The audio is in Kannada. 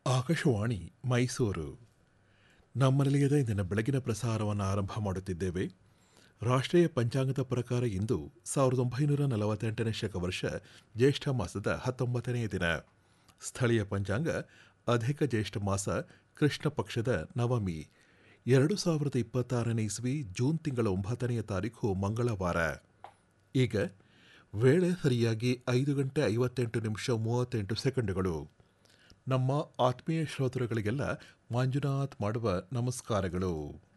ಆಕಾಶವಾಣಿ ಮೈಸೂರು ನಮ್ಮ ನಿಲಯದ ಇಂದಿನ ಬೆಳಗಿನ ಪ್ರಸಾರವನ್ನು ಆರಂಭ ಮಾಡುತ್ತಿದ್ದೇವೆ ರಾಷ್ಟ್ರೀಯ ಪಂಚಾಂಗದ ಪ್ರಕಾರ ಇಂದು ಸಾವಿರದ ಒಂಬೈನೂರ ನಲವತ್ತೆಂಟನೇ ಶಕವರ್ಷ ಜ್ಯೇಷ್ಠ ಮಾಸದ ಹತ್ತೊಂಬತ್ತನೆಯ ದಿನ ಸ್ಥಳೀಯ ಪಂಚಾಂಗ ಅಧಿಕ ಜ್ಯೇಷ್ಠ ಮಾಸ ಕೃಷ್ಣ ಪಕ್ಷದ ನವಮಿ ಎರಡು ಸಾವಿರದ ಇಪ್ಪತ್ತಾರನೇ ಇಸ್ವಿ ಜೂನ್ ತಿಂಗಳ ಒಂಬತ್ತನೆಯ ತಾರೀಖು ಮಂಗಳವಾರ ಈಗ ವೇಳೆ ಸರಿಯಾಗಿ ಐದು ಗಂಟೆ ಐವತ್ತೆಂಟು ನಿಮಿಷ ಮೂವತ್ತೆಂಟು ಸೆಕೆಂಡುಗಳು ನಮ್ಮ ಆತ್ಮೀಯ ಶ್ರೋತೃಗಳಿಗೆಲ್ಲ ಮಂಜುನಾಥ್ ಮಾಡುವ ನಮಸ್ಕಾರಗಳು